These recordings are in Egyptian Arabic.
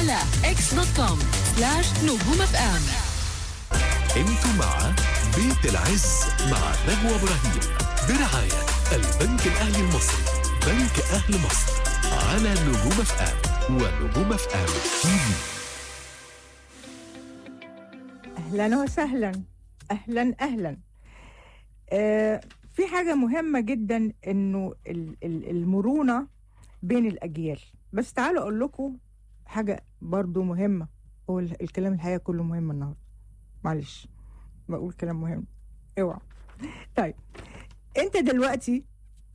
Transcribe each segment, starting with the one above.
على اكس دوت كوم سلاش نجوم اف ام انتم مع بيت العز مع نجوى ابراهيم برعاية البنك الاهلي المصري بنك اهل مصر على نجوم اف ام ونجوم اف ام تي في اهلا وسهلا اهلا اهلا آه في حاجه مهمه جدا انه ال- ال- المرونه بين الاجيال بس تعالوا اقول لكم حاجه برضو مهمه هو ال- الكلام الحقيقه كله مهم النهارده معلش بقول كلام مهم اوعى طيب انت دلوقتي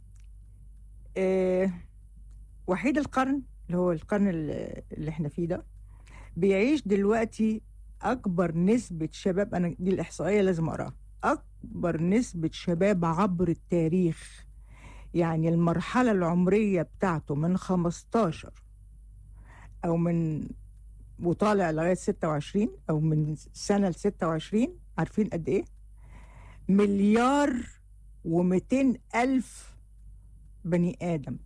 آه وحيد القرن اللي هو القرن اللي اللي احنا فيه ده بيعيش دلوقتي اكبر نسبه شباب انا دي الاحصائيه لازم اقراها اكبر نسبه شباب عبر التاريخ يعني المرحله العمريه بتاعته من 15 او من وطالع لغايه 26 او من سنه ل 26 عارفين قد ايه مليار و200 الف بني ادم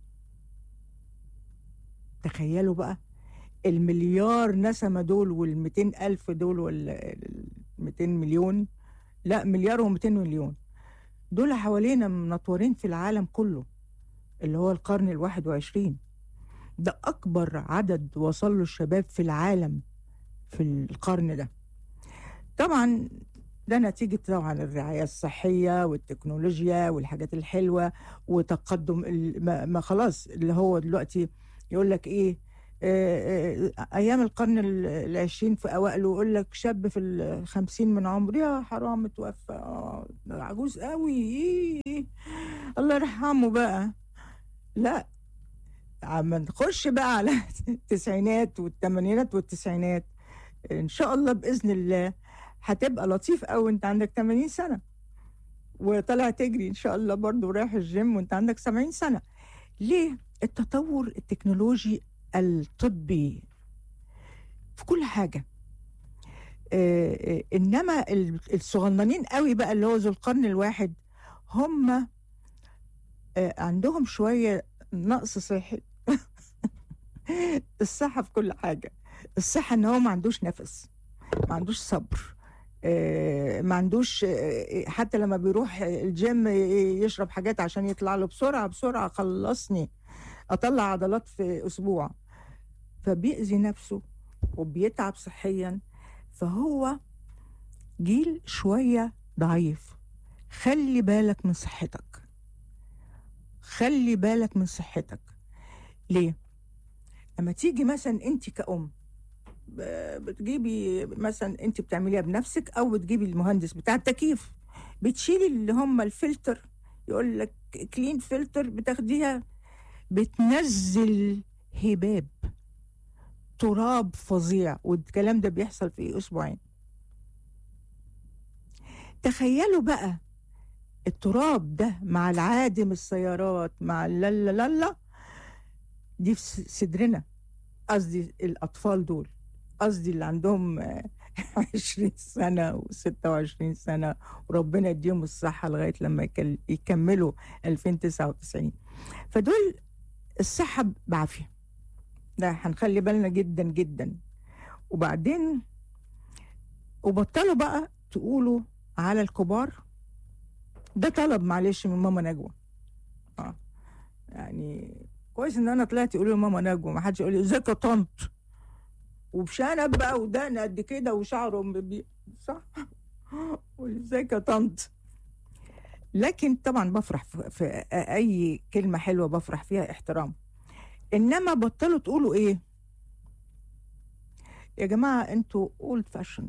تخيلوا بقى المليار نسمة دول والمئتين ألف دول ولا المئتين مليون لا مليار ومئتين مليون دول حوالينا منطورين في العالم كله اللي هو القرن الواحد وعشرين ده أكبر عدد وصل له الشباب في العالم في القرن ده طبعا ده نتيجة طبعا الرعاية الصحية والتكنولوجيا والحاجات الحلوة وتقدم ال- ما ما خلاص اللي هو دلوقتي يقول لك ايه آه، آه، ايام القرن ال- العشرين في اوائله يقول لك شاب في الخمسين من عمره يا حرام توفى آه، ده عجوز قوي إيه. الله يرحمه بقى لا عم نخش بقى على التسعينات والثمانينات والتسعينات ان شاء الله باذن الله هتبقى لطيف قوي انت عندك 80 سنه وطالع تجري ان شاء الله برضو رايح الجيم وانت عندك 70 سنه ليه التطور التكنولوجي الطبي في كل حاجه آه، آه، انما ال- الصغننين قوي بقى اللي هو ذو القرن الواحد هم آه، عندهم شويه نقص صحي الصحه في كل حاجه الصحه ان هو ما عندوش نفس ما عندوش صبر آه، ما عندوش آه، حتى لما بيروح الجيم يشرب حاجات عشان يطلع له بسرعه بسرعه خلصني اطلع عضلات في اسبوع فبيأذي نفسه وبيتعب صحيا فهو جيل شويه ضعيف خلي بالك من صحتك خلي بالك من صحتك ليه اما تيجي مثلا انت كأم ب- بتجيبي مثلا انت بتعمليها بنفسك او بتجيبي المهندس بتاع التكييف بتشيلي اللي هم الفلتر يقول لك كلين فلتر بتاخديها بتنزل هباب تراب فظيع والكلام ده بيحصل في اسبوعين تخيلوا بقى التراب ده مع العادم السيارات مع اللالا لالا دي في صدرنا قصدي الاطفال دول قصدي اللي عندهم آه، 20 سنة و26 سنة وربنا يديهم الصحة لغاية لما يكل- يكملوا 2099 فدول الصحة بعافية ده هنخلي بالنا جدا جدا وبعدين وبطلوا بقى تقولوا على الكبار ده طلب معلش من ماما نجوى اه يعني كويس ان انا طلعت يقولوا ماما نجوى ما حدش يقول لي ازيك يا طنط وبشنب بقى ودقن قد كده وشعره مبي... صح قول ازيك يا طنط لكن طبعا بفرح في, في اي كلمه حلوه بفرح فيها احترام انما بطلوا تقولوا ايه يا جماعه انتوا اولد فاشن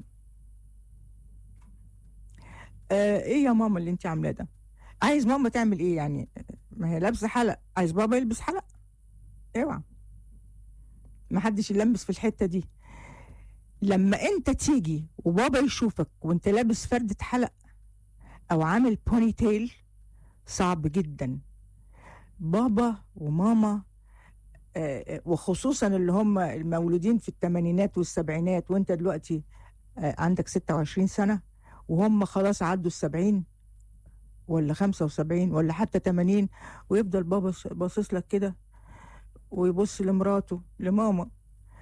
آه ايه يا ماما اللي انت عاملاه ده عايز ماما تعمل ايه يعني ما هي لابسه حلق عايز بابا يلبس حلق اوعى ما حدش يلبس في الحته دي لما انت تيجي وبابا يشوفك وانت لابس فردة حلق او عامل بوني تيل صعب جدا بابا وماما آه، آه، وخصوصا اللي هم المولودين في الثمانينات والسبعينات وانت دلوقتي آه، عندك 26 سنة وهم خلاص عدوا السبعين ولا 75 ولا حتى 80 ويفضل بابا باصص لك كده ويبص لمراته لماما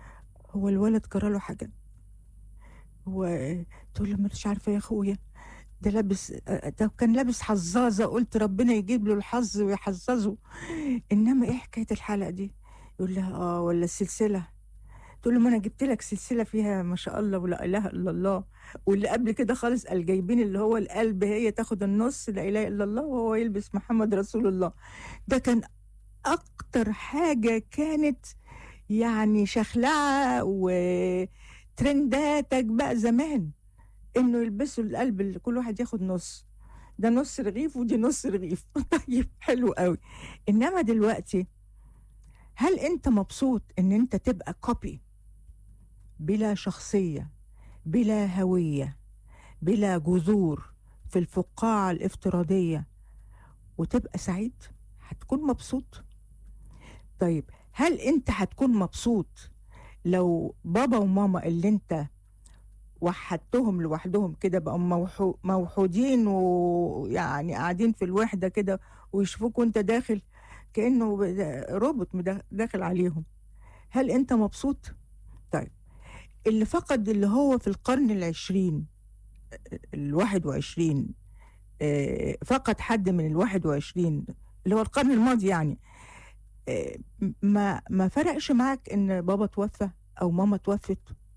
هو الولد جرى له حاجه هو تقول له مش عارفه يا اخويا ده لابس ده كان لابس حظاظه قلت ربنا يجيب له الحظ ويحظظه انما ايه حكايه الحلقه دي يقول لها اه ولا السلسله تقول له ما انا جبت لك سلسله فيها ما شاء الله ولا اله الا الله واللي قبل كده خالص قال جايبين اللي هو القلب هي تاخد النص لا اله الا الله وهو يلبس محمد رسول الله ده كان اكتر حاجه كانت يعني شخلعه وترنداتك بقى زمان انه يلبسوا القلب اللي كل واحد ياخد نص ده نص رغيف ودي نص رغيف طيب حلو قوي انما دلوقتي هل انت مبسوط ان انت تبقى كوبي بلا شخصيه بلا هويه بلا جذور في الفقاعه الافتراضيه وتبقى سعيد هتكون مبسوط طيب هل انت هتكون مبسوط لو بابا وماما اللي انت وحدتهم لوحدهم كده بقوا موحو موحودين ويعني قاعدين في الوحده كده ويشوفوك وانت داخل كانه روبوت مدا- داخل عليهم هل انت مبسوط طيب اللي فقد اللي هو في القرن العشرين الواحد وعشرين آه، فقد حد من الواحد وعشرين اللي هو القرن الماضي يعني آه، ما ما فرقش معاك ان بابا توفى او ماما توفت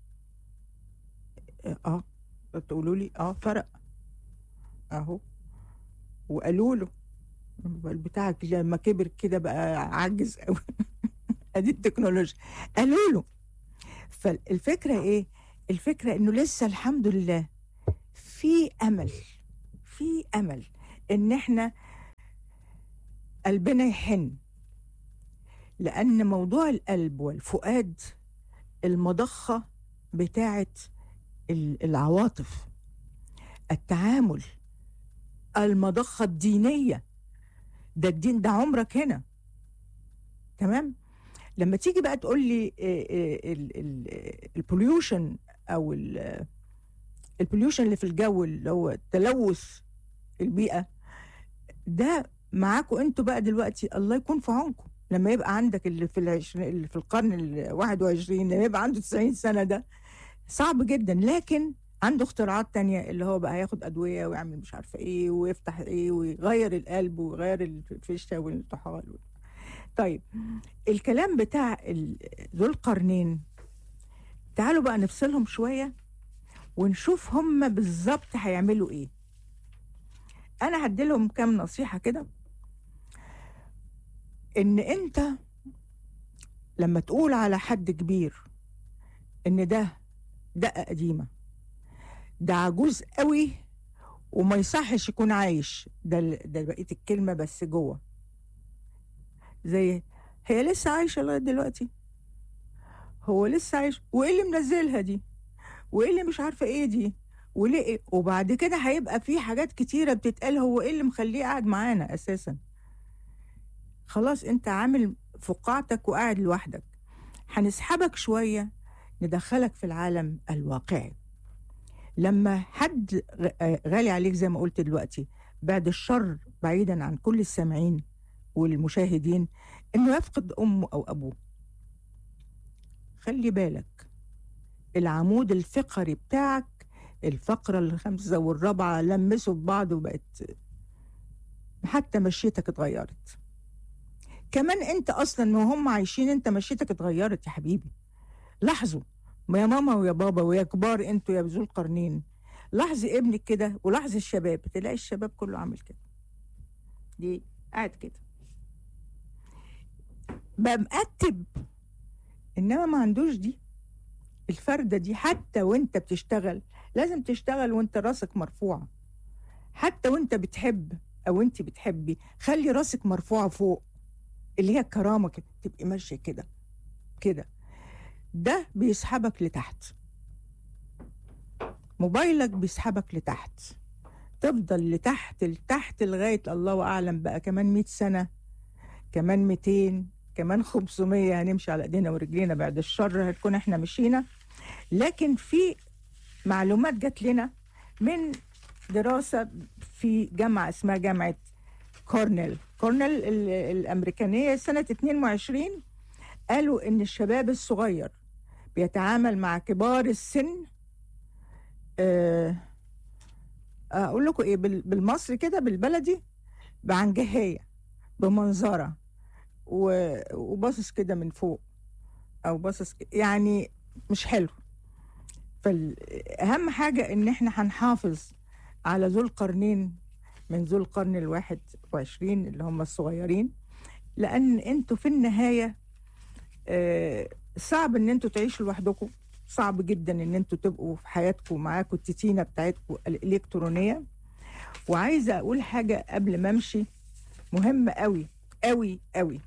اه تقولوا لي اه فرق اهو وقالوا له الموبايل بتاعك لما كبر كده بقى عجز قوي ادي التكنولوجيا قالوا له فالفكره ايه الفكره انه لسه الحمد لله في امل في امل ان احنا قلبنا يحن لان موضوع القلب والفؤاد المضخه بتاعت ال- العواطف التعامل المضخة الدينية ده الدين ده عمرك هنا تمام لما تيجي بقى تقول لي البوليوشن او البوليوشن اللي في الجو اللي هو تلوث البيئة ده معاكم انتوا بقى دلوقتي الله يكون في عونكم لما يبقى عندك اللي في العشرين اللي في القرن ال 21 لما يبقى عنده 90 سنة ده صعب جدا لكن عنده اختراعات تانية اللي هو بقى ياخد أدوية ويعمل مش عارفة إيه ويفتح إيه ويغير القلب ويغير الفشة والطحال طيب الكلام بتاع ال- ذو القرنين تعالوا بقى نفصلهم شوية ونشوف هم بالظبط هيعملوا إيه أنا هديلهم كام نصيحة كده إن أنت لما تقول على حد كبير إن ده دقة قديمة ده عجوز قوي وما يصحش يكون عايش ده ال- ده بقية الكلمة بس جوه زي هي لسه عايشة لغاية دلوقتي هو لسه عايش وايه اللي منزلها دي وايه اللي مش عارفة ايه دي وليه إيه؟ وبعد كده هيبقى في حاجات كتيرة بتتقال هو ايه اللي مخليه قاعد معانا اساسا خلاص انت عامل فقاعتك وقاعد لوحدك هنسحبك شوية ندخلك في العالم الواقعي لما حد غ- آه غالي عليك زي ما قلت دلوقتي بعد الشر بعيدا عن كل السامعين والمشاهدين انه يفقد امه او ابوه خلي بالك العمود الفقري بتاعك الفقرة الخامسة والرابعة لمسوا ببعض وبقت حتى مشيتك اتغيرت كمان انت اصلا وهم عايشين انت مشيتك اتغيرت يا حبيبي لاحظوا ما يا ماما ويا بابا ويا كبار انتوا يا ذو القرنين لاحظي ابنك كده ولاحظي الشباب تلاقي الشباب كله عامل كده دي قاعد كده بقى مقتب انما ما عندوش دي الفردة دي حتى وانت بتشتغل لازم تشتغل وانت راسك مرفوعة حتى وانت بتحب او انت بتحبي خلي راسك مرفوعة فوق اللي هي الكرامة كده تبقي ماشية كده كده ده بيسحبك لتحت موبايلك بيسحبك لتحت تفضل لتحت لتحت لغاية الله أعلم بقى كمان 100 سنة كمان 200 كمان 500 هنمشي على ايدينا ورجلينا بعد الشر هتكون احنا مشينا لكن في معلومات جات لنا من دراسة في جامعة اسمها جامعة كورنيل كورنيل ال- الأمريكانية سنة 22 قالوا إن الشباب الصغير بيتعامل مع كبار السن آه، اقول لكم ايه بال- بالمصري كده بالبلدي بعنجهيه بمنظره و- وباصص كده من فوق او باصص ك- يعني مش حلو فاهم حاجه ان احنا هنحافظ على ذو القرنين من ذو القرن الواحد وعشرين اللي هم الصغيرين لان انتوا في النهايه آه، صعب ان انتوا تعيشوا لوحدكم صعب جدا ان انتوا تبقوا في حياتكم معاكم التتينه بتاعتكم الالكترونيه وعايزه اقول حاجه قبل ما امشي مهمه قوي قوي قوي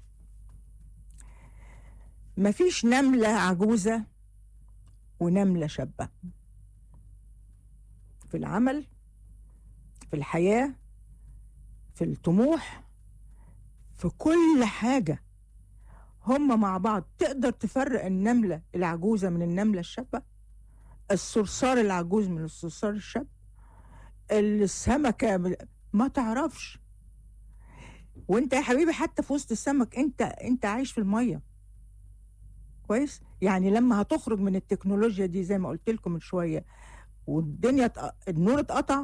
مفيش نمله عجوزه ونمله شابه في العمل في الحياه في الطموح في كل حاجه هم مع بعض تقدر تفرق النملة العجوزة من النملة الشابة الصرصار العجوز من الصرصار الشاب السمكة من- ما تعرفش وانت يا حبيبي حتى في وسط السمك انت انت عايش في المية كويس يعني لما هتخرج من التكنولوجيا دي زي ما قلت لكم من شوية والدنيا اتق- النور اتقطع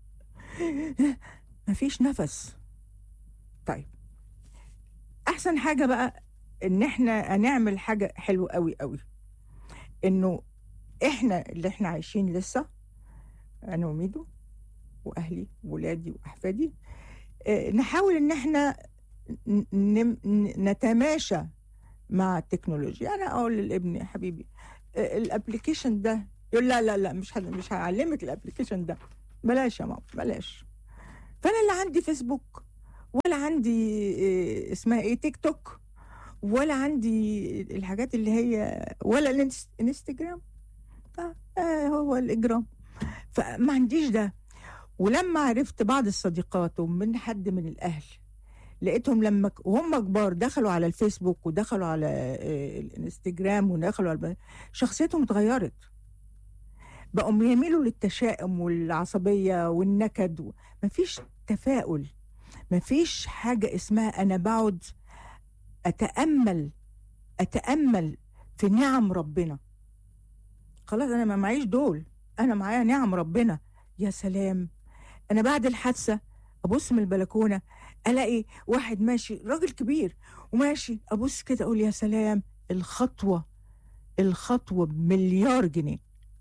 مفيش نفس طيب احسن حاجة بقى ان احنا هنعمل حاجه حلوه قوي قوي انه احنا اللي احنا عايشين لسه انا وميدو واهلي وولادي واحفادي آه، نحاول ان احنا ن- ن- ن- نتماشى مع التكنولوجيا انا اقول لابني يا حبيبي آه، الابلكيشن ده يقول لا لا لا مش هد- مش هعلمك الابلكيشن ده بلاش يا ماما بلاش فانا اللي عندي فيسبوك ولا عندي آه، اسمها ايه تيك توك ولا عندي الحاجات اللي هي ولا الانس- الانستجرام آه آه هو الاجرام فما عنديش ده ولما عرفت بعض الصديقات ومن حد من الاهل لقيتهم لما ك- وهم كبار دخلوا على الفيسبوك ودخلوا على آه، الانستجرام ودخلوا على شخصيتهم اتغيرت بقوا يميلوا للتشاؤم والعصبية والنكد و- مفيش تفاؤل مفيش حاجة اسمها أنا بقعد أتأمل أتأمل في نعم ربنا خلاص أنا ما معيش دول أنا معايا نعم ربنا يا سلام أنا بعد الحادثة أبص من البلكونة ألاقي واحد ماشي راجل كبير وماشي أبص كده أقول يا سلام الخطوة الخطوة بمليار جنيه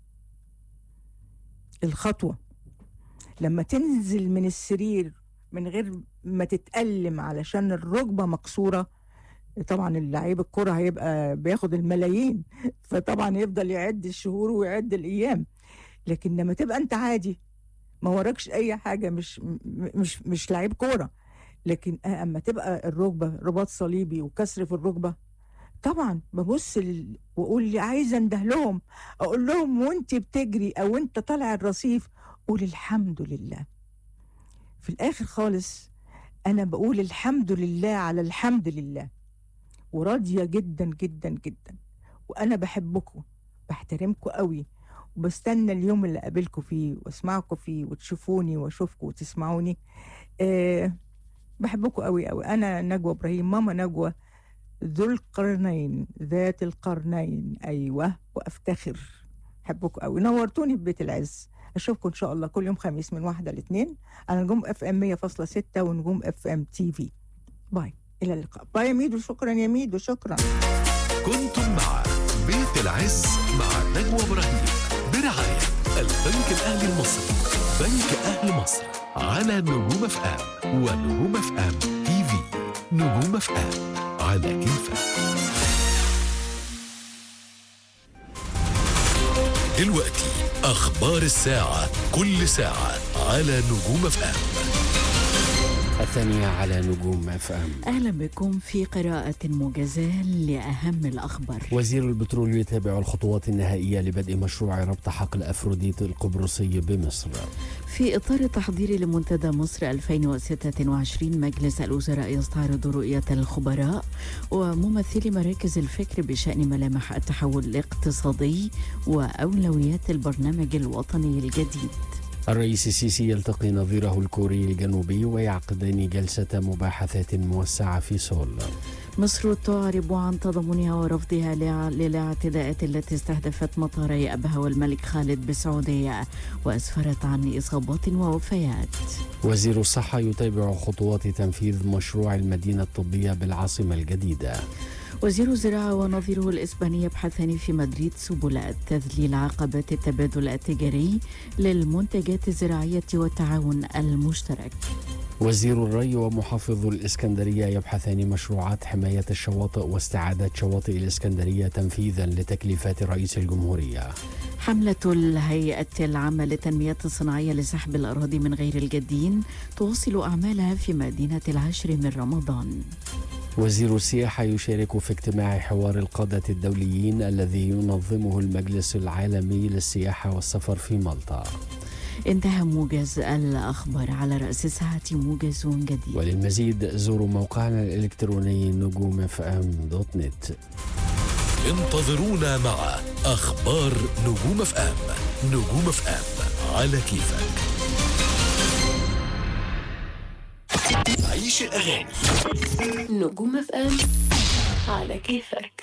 الخطوة لما تنزل من السرير من غير ما تتألم علشان الركبة مكسورة طبعا اللعيب الكرة هيبقى بياخد الملايين فطبعا يفضل يعد الشهور ويعد الأيام لكن لما تبقى أنت عادي ما وراكش أي حاجة مش م- مش مش لعيب كورة لكن آه، أما تبقى الركبة رباط صليبي وكسر في الركبة طبعا ببص لل... واقول لي عايزه انده لهم اقول لهم وانت بتجري او انت طالع الرصيف قول الحمد لله في الاخر خالص انا بقول الحمد لله على الحمد لله وراضيه جدا جدا جدا وانا بحبكم بحترمكم قوي وبستنى اليوم اللي اقابلكم فيه واسمعكم فيه وتشوفوني واشوفكم وتسمعوني أه بحبكم قوي قوي انا نجوى ابراهيم ماما نجوى ذو القرنين ذات القرنين ايوه وافتخر بحبكم قوي نورتوني في بيت العز اشوفكم ان شاء الله كل يوم خميس من واحدة لاثنين على نجوم اف ام 100.6 ونجوم اف ام تي في باي الى اللقاء باي يا ميدو شكرا يا ميدو شكرا كنتم مع بيت العز مع نجوى ابراهيم برعاية البنك الأهلي المصري بنك أهل مصر على نجوم اف ام ونجوم اف ام تي في نجوم اف ام على كيفك دلوقتي أخبار الساعة كل ساعة على نجوم اف ام الثانية على نجوم اف ام أهلا بكم في قراءة موجزة لأهم الأخبار وزير البترول يتابع الخطوات النهائية لبدء مشروع ربط حقل أفروديت القبرصي بمصر في إطار التحضير لمنتدى مصر 2026 مجلس الوزراء يستعرض رؤية الخبراء وممثلي مراكز الفكر بشأن ملامح التحول الاقتصادي وأولويات البرنامج الوطني الجديد الرئيس السيسي يلتقي نظيره الكوري الجنوبي ويعقدان جلسة مباحثات موسعة في سول مصر تعرب عن تضامنها ورفضها لع- للاعتداءات التي استهدفت مطاري أبها والملك خالد بالسعودية وأسفرت عن إصابات ووفيات وزير الصحة يتابع خطوات تنفيذ مشروع المدينة الطبية بالعاصمة الجديدة وزير الزراعة ونظيره الإسباني يبحثان في مدريد سبل تذليل عقبات التبادل التجاري للمنتجات الزراعية والتعاون المشترك وزير الري ومحافظ الإسكندرية يبحثان مشروعات حماية الشواطئ واستعادة شواطئ الإسكندرية تنفيذا لتكليفات رئيس الجمهورية حملة الهيئة العامة للتنمية الصناعية لسحب الأراضي من غير الجادين تواصل أعمالها في مدينة العاشر من رمضان وزير السياحة يشارك في اجتماع حوار القادة الدوليين الذي ينظمه المجلس العالمي للسياحة والسفر في مالطا انتهى موجز الأخبار على رأس ساعة موجز جديد وللمزيد زوروا موقعنا الإلكتروني نجوم اف ام دوت نت انتظرونا مع أخبار نجوم اف ام نجوم اف ام على كيفك عيش الأغاني نجوم اف ام على كيفك